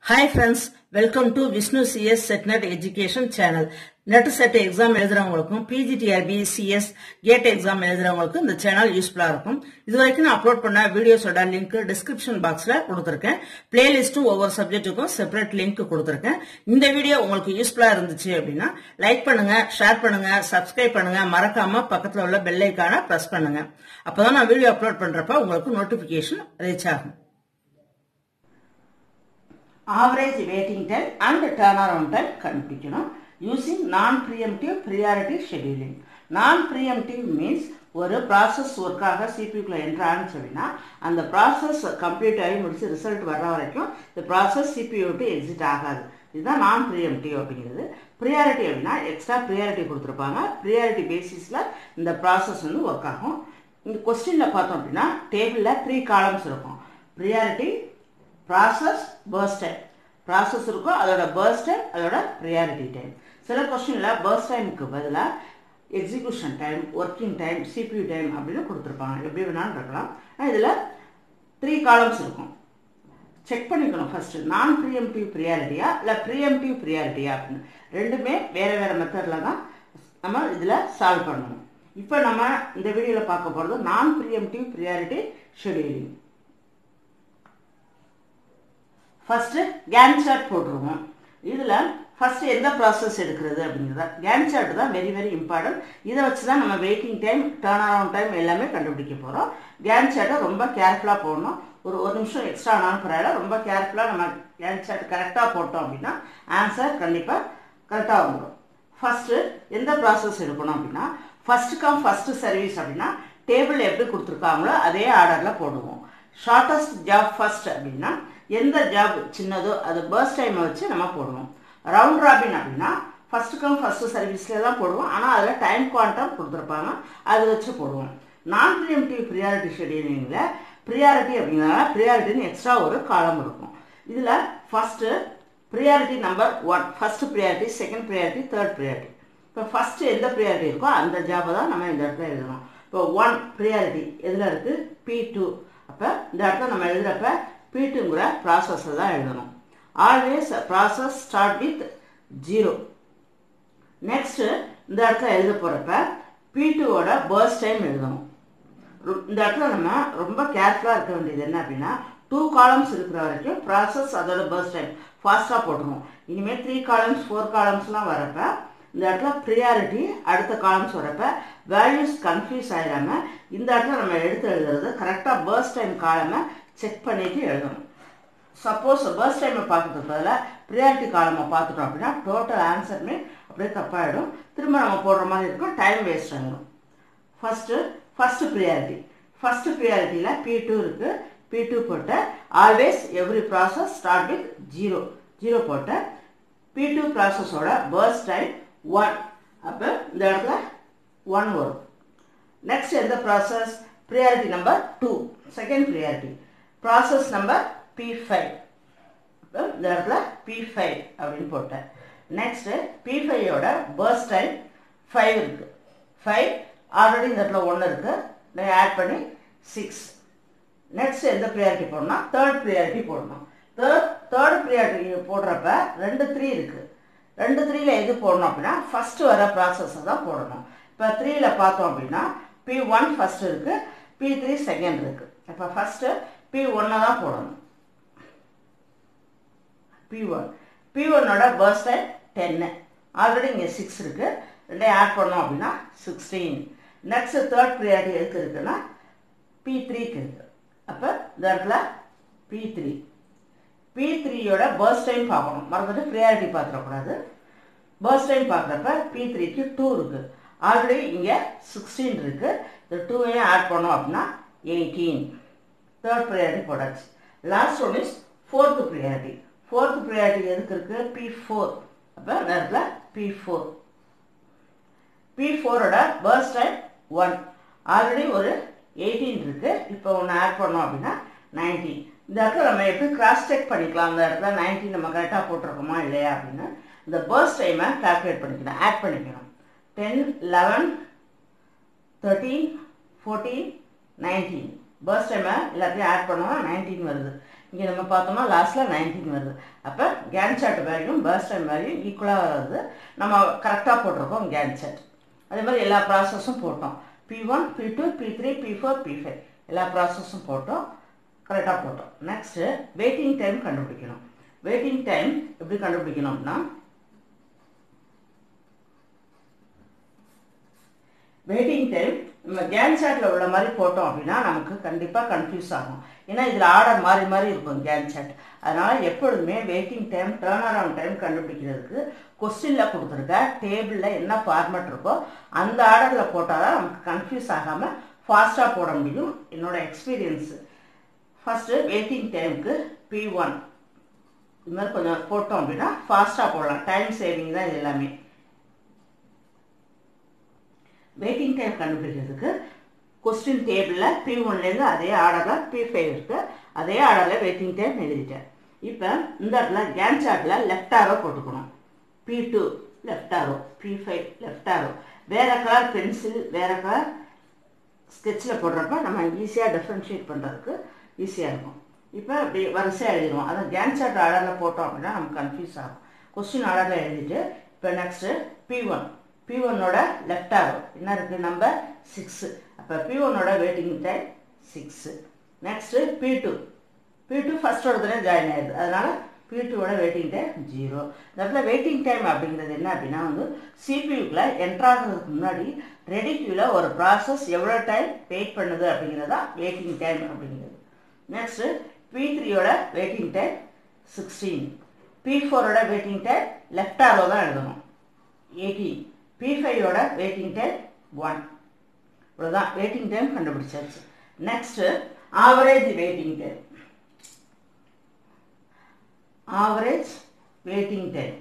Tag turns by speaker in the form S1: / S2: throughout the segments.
S1: hi friends welcome to Vishnu CS SET NET education channel NET SET exam எழுதுறவங்களுக்கும் PGTRB CS GATE exam எழுதுறவங்களுக்கும் இந்த channel யூஸ்ஃபுல்லா இருக்கும் இது வரைக்கும் நான் அப்லோட் பண்ண வீடியோஸோட லிங்க் டிஸ்கிரிப்ஷன் பாக்ஸ்ல கொடுத்துருக்கேன் பிளேலிஸ்ட்டும் ஒவ்வொரு சப்ஜெக்ட்டுக்கும் செப்பரேட் லிங்க் கொடுத்துருக்கேன் இந்த வீடியோ உங்களுக்கு யூஸ்ஃபுல்லா இருந்துச்சு அப்படின்னா லைக் பண்ணுங்க ஷேர் பண்ணுங்க சப்ஸ்கிரைப் பண்ணுங்க மறக்காம பக்கத்துல உள்ள பெல் ஐக்கான பிரஸ் பண்ணுங்க அப்பதான் நான் வீடியோ அப்லோட் பண்றப்ப உங்களுக்கு நோட்டிபிகேஷன் ரீச் ஆகும் average waiting time and turn around time கண்டுபிடிக்கணும் using non preemptive priority scheduling non preemptive means ஒரு ப்ராசஸ் ஒர்க்காக சிபிக்குள்ளே என்ட்ரு ஆனிச்சு அப்படின்னா அந்த ப்ராசஸ் கம்ப்ளீட் ஆகி முடிச்சு ரிசல்ட் வர்ற வரைக்கும் இந்த ப்ராசஸ் சிபியூ விட்டு எக்ஸிட் ஆகாது இதுதான் நான் ப்ரீஎம்டிவ் அப்படிங்கிறது ப்ரியாரிட்டி அப்படின்னா எக்ஸ்ட்ரா ப்ரியாரிட்டி கொடுத்துருப்பாங்க ப்ரியாரிட்டி பேசிஸில் இந்த ப்ராசஸ் வந்து ஒர்க் ஆகும் இந்த கொஸ்டினில் பார்த்தோம் அப்படின்னா டேபிளில் த்ரீ காலம்ஸ் இருக்கும் priority process first time process இருக்கும் அதோட பர்ஸ்ட் டைம் அதோட ப்ரியாரிட்டி டைம் சில கொஸ்டினில் பர்ஸ்ட் டைமுக்கு பதிலாக execution time working time CPU time அப்படின்னு கொடுத்துருப்பாங்க எப்படி வேணாலும் இருக்கலாம் ஆனால் இதில் த்ரீ காலம்ஸ் இருக்கும் செக் பண்ணிக்கணும் ஃபஸ்ட்டு நான் ப்ரீஎம்டிவ் ப்ரியாரிட்டியா இல்லை ப்ரீஎம்டிவ் ப்ரியாரிட்டியா அப்படின்னு ரெண்டுமே வேறு வேறு மெத்தடில் தான் நம்ம இதில் சால்வ் பண்ணணும் இப்போ நம்ம இந்த வீடியோவில் பார்க்க போகிறது non preemptive priority scheduling first Gantt chart போட்டுருவோம் இதில் ஃபஸ்ட்டு எந்த ப்ராசஸ் எடுக்கிறது அப்படிங்கிறத கேன் சார்ட் தான் வெரி வெரி இம்பார்ட்டன்ட் இதை வச்சு தான் நம்ம waiting time turn around time எல்லாமே கண்டுபிடிக்க போகிறோம் கேன் சார்ட்டை ரொம்ப கேர்ஃபுல்லாக போடணும் ஒரு ஒரு நிமிஷம் எக்ஸ்ட்ரா ஆனாலும் பரவாயில்ல ரொம்ப கேர்ஃபுல்லாக நம்ம கேன் சார்ட் கரெக்டாக போட்டோம் அப்படின்னா ஆன்சர் கண்டிப்பாக கரெக்டாக வந்துடும் ஃபஸ்ட்டு எந்த ப்ராசஸ் எடுக்கணும் அப்படின்னா ஃபஸ்ட்டு கம் ஃபஸ்ட்டு சர்வீஸ் அப்படின்னா டேபிள் எப்படி கொடுத்துருக்காங்களோ அதே ஆர்டரில் போடுவோம் ஷார்ட்டஸ்ட் ஜாப் ஃபஸ்ட் அப்படின்னா எந்த ஜாப் சின்னதோ அது பர்ஸ்ட் டைமை வச்சு நம்ம போடுவோம் ரவுண்ட் ராபின் அப்படின்னா ஃபஸ்ட்டு கம் ஃபஸ்ட்டு சர்வீஸில் தான் போடுவோம் ஆனால் அதில் டைம் குவான்டம் கொடுத்துருப்பாங்க அதை வச்சு போடுவோம் நான் ப்ரிஎம்டிவ் ப்ரியாரிட்டி ஷெடியூலிங்கில் ப்ரியாரிட்டி அப்படிங்கிறனால ப்ரியாரிட்டின்னு எக்ஸ்ட்ரா ஒரு காலம் இருக்கும் இதில் first priority number one first priority second priority third priority இப்போ ஃபஸ்ட்டு எந்த ப்ரியாரிட்டி இருக்கோ அந்த ஜாபை தான் நம்ம இந்த இடத்துல எழுதணும் இப்போ ஒன் ப்ரியாரிட்டி எதில் இருக்குது பி டூ அப்போ இந்த இடத்துல நம்ம எழுதுகிறப்ப பீட்டுங்கிற ப்ராசஸை தான் எழுதணும் always process start with zero next இந்த இடத்துல எழுத போகிறப்ப பீட்டுவோட பர்ஸ்ட் டைம் எழுதணும் இந்த இடத்துல நம்ம ரொம்ப கேர்ஃபுல்லாக இருக்க வேண்டியது என்ன அப்படின்னா டூ காலம்ஸ் இருக்கிற வரைக்கும் ப்ராசஸ் அதோட பர்ஸ்ட் டைம் ஃபாஸ்ட்டாக போட்டுருவோம் இனிமேல் த்ரீ காலம்ஸ் ஃபோர் காலம்ஸ்லாம் வரப்ப இந்த இடத்துல ப்ரியாரிட்டி அடுத்த காலம்ஸ் வரப்ப வேல்யூஸ் கன்ஃபியூஸ் ஆகிடாம இந்த இடத்துல நம்ம எடுத்து எழுதுறது கரெக்டாக பர்ஸ்ட் டைம் காலமை செக் பண்ணிட்டு எழுதணும் சப்போஸ் பர்ஸ்ட் டைமை பார்க்கறதுக்கு பதிலாக ப்ரியாரிட்டி காலமை பார்த்துட்டோம் அப்படின்னா டோட்டல் ஆன்சருமே அப்படியே தப்பாயிடும் திரும்ப நம்ம போடுற மாதிரி இருக்கும் டைம் வேஸ்ட் ஆகிடும் ஃபஸ்ட்டு ஃபஸ்ட்டு ப்ரியாரிட்டி ஃபஸ்ட்டு ப்ரியாரிட்டியில் பி டூ இருக்குது பி டூ போட்ட always every process start with zero zero போட்ட பி டூ ப்ராசஸோட பர்ஸ்ட் டைம் ஒன் அப்போ இந்த இடத்துல ஒன் வரும் நெக்ஸ்ட் எந்த process priority number two second priority process number P five இப்போ இந்த இடத்துல பி ஃபைவ் அப்படின்னு போட்டேன் நெக்ஸ்ட்டு பி ஃபைவோட பர்ஸ்ட் டைம் ஃபைவ் இருக்குது ஃபைவ் ஆல்ரெடி இந்த இடத்துல ஒன்று இருக்குது ஆட் பண்ணி சிக்ஸ் நெக்ஸ்ட் எந்த ப்ரியாரிட்டி போடணும்னா தேர்ட் ப்ரியாரிட்டி போடணும் தேர்ட் தேர்ட் ப்ரியாரிட்டி போடுறப்ப ரெண்டு த்ரீ இருக்குது ரெண்டு த்ரீல எது போடணும் அப்படின்னா ஃபஸ்ட்டு வர ப்ராசஸை தான் போடணும் இப்போ த்ரீல பார்த்தோம் அப்படின்னா பி ஒன் ஃபஸ்ட்டு இருக்குது பி த்ரீ செகண்ட் இருக்குது இப்போ ஃபஸ்ட்டு பி ஒன்னை தான் போடணும் பி ஒன் பி ஒன்னோட பர்ஸ் டைம் டென்னு ஆல்ரெடி இங்கே சிக்ஸ் இருக்குது ரெண்டையும் ஆட் பண்ணோம் அப்படின்னா சிக்ஸ்டீன் நெக்ஸ்ட் தேர்ட் ப்ரியாரிட்டி எதுக்கு இருக்குன்னா பி த்ரீக்கு இருக்குது அப்போ இந்த இடத்துல பி த்ரீ பி த்ரீயோட பர்ஸ் டைம் பார்க்கணும் மறந்துட்டு ப்ரியாரிட்டி பார்த்துடக்கூடாது பர்ஸ் டைம் பார்க்குறப்ப பி த்ரீக்கு டூ இருக்குது ஆல்ரெடி இங்கே சிக்ஸ்டீன் இருக்குது இந்த டூவையும் ஆட் பண்ணோம் அப்படின்னா எயிட்டீன் தேர்ட் ப்ரியாரிட்டி போடாச்சு last one is fourth priority fourth priority எதுக்கு இருக்குது பி ஃபோர் அப்போ இந்த இடத்துல பி ஃபோர் பி ஃபோரோட பர்ஸ் டைம் ஒன் ஆல்ரெடி ஒரு எயிட்டீன் இருக்குது இப்போ ஒன்று ஆட் பண்ணோம் அப்படின்னா நைன்டீன் இந்த இடத்துல நம்ம எப்படி கிராஸ் செக் பண்ணிக்கலாம் அந்த இடத்துல நைன்டீன் நம்ம கரெக்டாக போட்டிருக்கோமா இல்லையா அப்படின்னு இந்த பர்ஸ் டைமை கால்குலேட் பண்ணிக்கணும் ஆட் பண்ணிக்கணும் ten eleven thirteen fourteen nineteen burst டைமை எல்லாத்தையும் ஆட் பண்ணோம்னா நைன்டீன் வருது இங்கே நம்ம பார்த்தோம்னா லாஸ்ட்டில் நைன்டீன் வருது அப்போ Gantt chart value burst time value ஈக்குவலாக வருது நம்ம கரெக்டாக போட்டிருக்கோம் கேன் சார்ட் அதே மாதிரி எல்லா ப்ராசஸும் போட்டோம் P one P two P three P four P five எல்லா ப்ராசஸும் போட்டோம் கரெக்டாக போட்டோம் நெக்ஸ்ட்டு வெயிட்டிங் டைம் கண்டுபிடிக்கணும் வெயிட்டிங் டைம் எப்படி கண்டுபிடிக்கணும்னா வெயிட்டிங் டைம் நம்ம கேன் சார்ட்டில் உள்ள மாதிரி போட்டோம் அப்படின்னா நமக்கு கண்டிப்பாக கன்ஃபியூஸ் ஆகும் ஏன்னா இதில் ஆர்டர் மாறி மாறி இருக்கும் கேன் சார்ட் அதனால் எப்பொழுதுமே waiting time turn around time கண்டுபிடிக்கிறதுக்கு கொஸ்டினில் கொடுத்துருக்க டேபிளில் என்ன ஃபார்மேட் இருக்கோ அந்த ஆர்டரில் போட்டால் தான் நமக்கு கன்ஃபியூஸ் ஆகாமல் ஃபாஸ்ட்டாக போட முடியும் என்னோட எக்ஸ்பீரியன்ஸு ஃபஸ்ட்டு வெயிட்டிங் டைமுக்கு பி ஒன் இது மாதிரி கொஞ்சம் போட்டோம் அப்படின்னா ஃபாஸ்ட்டாக போடலாம் டைம் சேவிங் தான் இது எல்லாமே வெயிட்டிங் டைம் கண்டுபிடிக்கிறதுக்கு கொஸ்டின் டேபிளில் பி ஒன்லேருந்து அதே ஆர்டரில் பி ஃபைவ் இருக்குது அதே ஆர்டரில் வெயிட்டிங் டைம் எழுதிட்டேன் இப்போ இந்த இடத்துல கேன் சார்ட்டில் லெஃப்ட் ஆரோ போட்டுக்கணும் P two left arrow P five left arrow வேறு கலர் பென்சில் வேறு கலர் ஸ்கெட்சில் போடுறப்ப நம்ம ஈஸியாக டிஃப்ரென்ஷியேட் பண்ணுறதுக்கு ஈஸியாக இருக்கும் இப்போ இப்படி வரிசையாக எழுதிடுவோம் அதை கேன் சார்ட் ஆர்டரில் போட்டோம் அப்படின்னா நமக்கு கன்ஃபியூஸ் ஆகும் கொஸ்டின் ஆர்டரில் எழுதிட்டு இப்போ நெக்ஸ்ட்டு பி ஒன் பி ஒன்னோட லெஃப்ட் ஆரோ என்ன இருக்குது நம்பர் சிக்ஸு அப்போ பி ஒன்னோட waiting time six next P two P two first ஒருத்தரே ஜாயின் ஆயிடுது அதனால் பி டூவோட வெயிட்டிங் டைம் ஜீரோ இந்த இடத்துல வெயிட்டிங் டைம் அப்படிங்கிறது என்ன அப்படின்னா வந்து சிபியூக்குள்ள என்ட்ராகிறதுக்கு முன்னாடி ரெடி கியூவில் ஒரு ப்ராசஸ் எவ்வளோ டைம் வெயிட் பண்ணுது அப்படிங்கிறது தான் வெயிட்டிங் டைம் அப்படிங்கிறது நெக்ஸ்ட்டு பி த்ரீயோட வெயிட்டிங் டைம் சிக்ஸ்டீன் பி ஃபோரோட வெயிட்டிங் டைம் லெஃப்ட் ஆரோ தான் எழுதணும் எயிட்டீன் பி ஃபைவோட வெயிட்டிங் டைம் ஒன் இவ்வளோதான் வெயிட்டிங் டைம் கண்டுபிடிச்சாச்சு next average waiting time average waiting time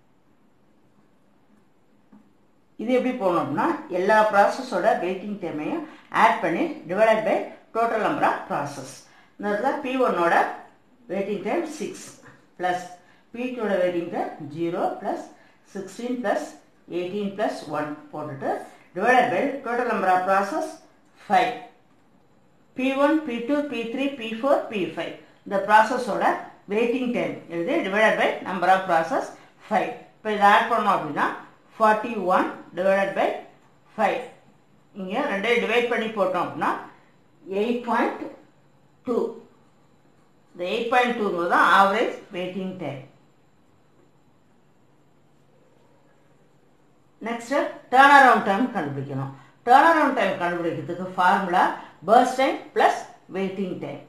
S1: இது எப்படி போகணும்னா எல்லா ப்ராசஸோட வெயிட்டிங் டைமையும் ஆட் பண்ணி divided by total number of process இந்த இடத்துல பி ஒன்னோட waiting time six plus P டூட waiting time zero plus sixteen plus eighteen plus one போட்டுட்டு divided by total number of process five P one P two P three P four P five இந்த ப்ராசஸோட waiting time எழுதி divided by number of process five இப்போ இதை add பண்ணோம் அப்படின்னா forty one divided by five இங்கே ரெண்டையும் divide பண்ணி போட்டோம் அப்படின்னா எயிட் பாயிண்ட் டூ இந்த எயிட் பாயிண்ட் டூங்கிறது தான் average waiting time next turn around time கண்டுபிடிக்கணும் டேர்ன் அரவுண்ட் டைம் கண்டுபிடிக்கிறதுக்கு formula burst time plus waiting time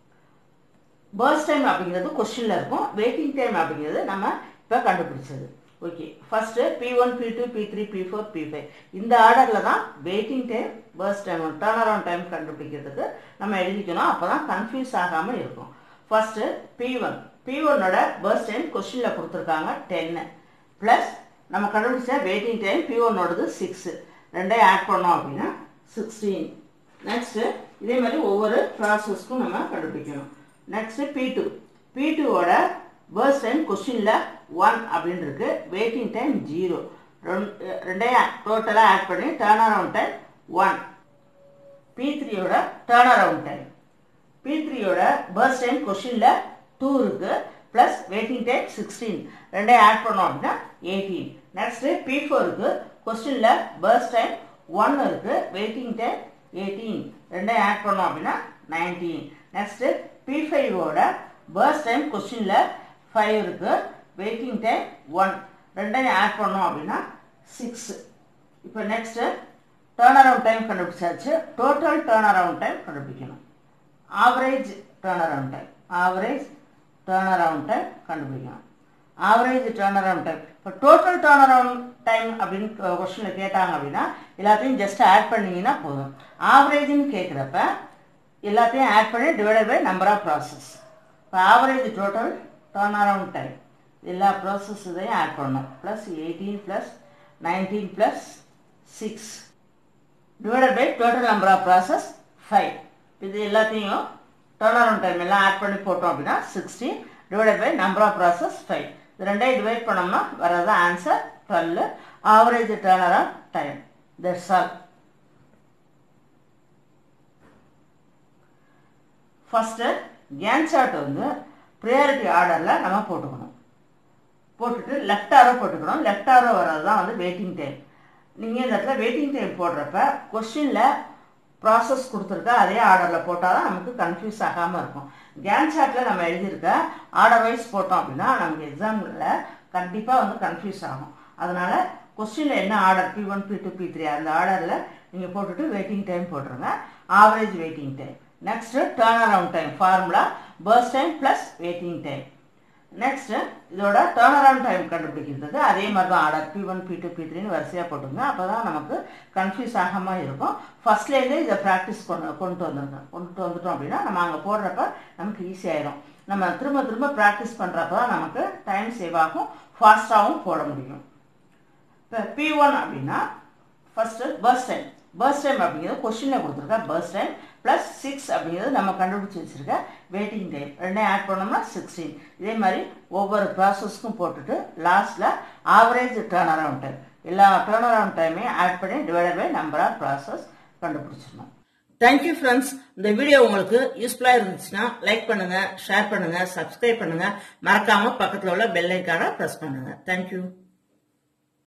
S1: burst time அப்படிங்கிறது கொஸ்டினில் இருக்கும் வெயிட்டிங் டைம் அப்படிங்கிறது நம்ம இப்போ கண்டுபிடிச்சது okay first P one P two P three P four P five இந்த ஆர்டரில் தான் waiting time burst time turn around time கண்டுபிடிக்கிறதுக்கு நம்ம எழுதிக்கணும் அப்போ தான் கன்ஃபியூஸ் ஆகாமல் இருக்கும் ஃபஸ்ட்டு பி ஒன் பி ஒன்னோட பர்ஸ் டைம் கொஸ்டினில் கொடுத்துருக்காங்க டென்னு ப்ளஸ் நம்ம கண்டுபிடிச்ச வெயிட்டிங் டைம் பி ஒன்னோடது சிக்ஸு ரெண்டையும் ஆட் பண்ணோம் அப்படின்னா சிக்ஸ்டீன் நெக்ஸ்ட்டு இதே மாதிரி ஒவ்வொரு ப்ராசஸ்க்கும் நம்ம கண்டுபிடிக்கணும் நெக்ஸ்ட்டு பி டூ பி டூவோட பர்ஸ் டைம் கொஸ்டினில் ஒன் அப்படின்னு இருக்கு வெயிட்டிங் டைம் ஜீரோ ரெண்டையும் டோட்டலாக ஆட் பண்ணி turn around time one P த்ரீயோட டேர்ன் அரவுண்ட் டைம் பி த்ரீயோட பர்ஸ் டைம் கொஸ்டினில் டூ இருக்குது ப்ளஸ் வெயிட்டிங் டைம் சிக்ஸ்டீன் ரெண்டையும் ஆட் பண்ணோம் அப்படின்னா எயிட்டீன் நெக்ஸ்ட்டு பி ஃபோருக்கு கொஸ்டினில் பர்ஸ் டைம் ஒன் இருக்குது வெயிட்டிங் டைம் எயிட்டீன் ரெண்டையும் ஆட் பண்ணோம் அப்படின்னா நைன்டீன் நெக்ஸ்ட்டு பி ஃபைவோட பர்ஸ் டைம் கொஸ்டினில் ஃபைவ் இருக்குது வெயிட்டிங் டைம் ஒன் ரெண்டையும் ஆட் பண்ணோம் அப்படின்னா சிக்ஸ் இப்போ நெக்ஸ்ட்டு டேர்ன் அரவுண்ட் டைம் கண்டுபிடிச்சாச்சு டோட்டல் டேர்ன் அரவுண்ட் டைம் கண்டுபிடிக்கணும் average turn around time average turn around time கண்டுபிடிக்கணும் ஆவரேஜ் டேர்ன் அரவுண்ட் டைம் இப்போ டோட்டல் டேர்ன் அரவுண்ட் டைம் அப்படின்னு கொஸ்டினில் கேட்டாங்க அப்படின்னா எல்லாத்தையும் ஜஸ்ட் ஆட் பண்ணிங்கன்னா போதும் ஆவரேஜ்னு கேட்குறப்ப எல்லாத்தையும் ஆட் பண்ணி divided by number of process இப்போ average total turn around time எல்லா ப்ராசஸ் இதையும் ஆட் பண்ணணும் plus eighteen plus nineteen plus six divided by total number of process five இது எல்லாத்தையும் டேர்ன் அரவுண்ட் டைம் எல்லாம் ஆட் பண்ணி போட்டோம் அப்படின்னா sixteen divided by number of process five இது ரெண்டையும் டிவைட் பண்ணோம்னா வர்றது answer twelve average turn around time that's all first Gantt chart வந்து ப்ரையாரிட்டி ஆர்டரில் நம்ம போட்டுக்கணும் போட்டுட்டு லெஃப்ட் ஆரோ போட்டுக்கணும் லெஃப்ட் ஆரோ வர்றது தான் வந்து வெயிட்டிங் டைம் நீங்கள் இந்த இடத்துல வெயிட்டிங் டைம் போடுறப்ப கொஸ்டினில் ப்ராசஸ் கொடுத்துருக்க அதே ஆர்டரில் போட்டால் தான் நமக்கு கன்ஃபியூஸ் ஆகாமல் இருக்கும் கேன் சார்ட்டில் நம்ம எழுதியிருக்க ஆர்டர் வைஸ் போட்டோம் அப்படின்னா நமக்கு எக்ஸாமில் கண்டிப்பாக வந்து கன்ஃபியூஸ் ஆகும் அதனால் கொஸ்டினில் என்ன order P one P two P three அந்த ஆர்டரில் நீங்கள் போட்டுட்டு வெயிட்டிங் டைம் போட்டுருங்க average waiting time next turn around time formula burst time plus waiting time next இதோட டேர்ன் அரவுண்ட் டைம் கண்டுபிடிக்கிறதுக்கு அதே மாதிரி தான் order P one P two P த்ரீன்னு வரிசையாக போட்டுங்க அப்போ தான் நமக்கு கன்ஃபியூஸ் ஆகாமல் இருக்கும் ஃபஸ்ட்லேருந்தே இதை ப்ராக்டிஸ் கொண்டு கொண்டு வந்துருங்க கொண்டு வந்துட்டோம் அப்படின்னா நம்ம அங்கே போடுறப்ப நமக்கு ஈஸியாயிரும் நம்ம திரும்ப திரும்ப ப்ராக்டிஸ் பண்ணுறப்ப தான் நமக்கு டைம் சேவ் ஆகும் ஃபாஸ்ட்டாகவும் போட முடியும் இப்போ பி ஒன் அப்படின்னா first burst time burst time அப்படிங்கிறது கொஸ்டினில் கொடுத்துருக்க பர்ஸ் டைம் ப்ளஸ் சிக்ஸ் அப்படிங்கிறது நம்ம கண்டுபிடிச்சி வச்சுருக்க வெயிட்டிங் டைம் ரெண்டையும் ஆட் பண்ணோம்னா சிக்ஸ்டீன் இதே மாதிரி ஒவ்வொரு ப்ராசஸ்க்கும் போட்டுட்டு லாஸ்ட்டில் ஆவரேஜ் டேர்ன் அரவுண்ட் டைம் எல்லா டேர்ன் அரவுண்ட் டைமையும் ஆட் பண்ணி divided by number of process கண்டுபிடிச்சிடணும் தேங்க்யூ ஃப்ரெண்ட்ஸ் இந்த வீடியோ உங்களுக்கு யூஸ்ஃபுல்லாக இருந்துச்சுன்னா லைக் பண்ணுங்க ஷேர் பண்ணுங்க சப்ஸ்கிரைப் பண்ணுங்க மறக்காம பக்கத்தில் உள்ள பெல் ஐக்கான ப்ரெஸ் பண்ணுங்க தேங்க்யூ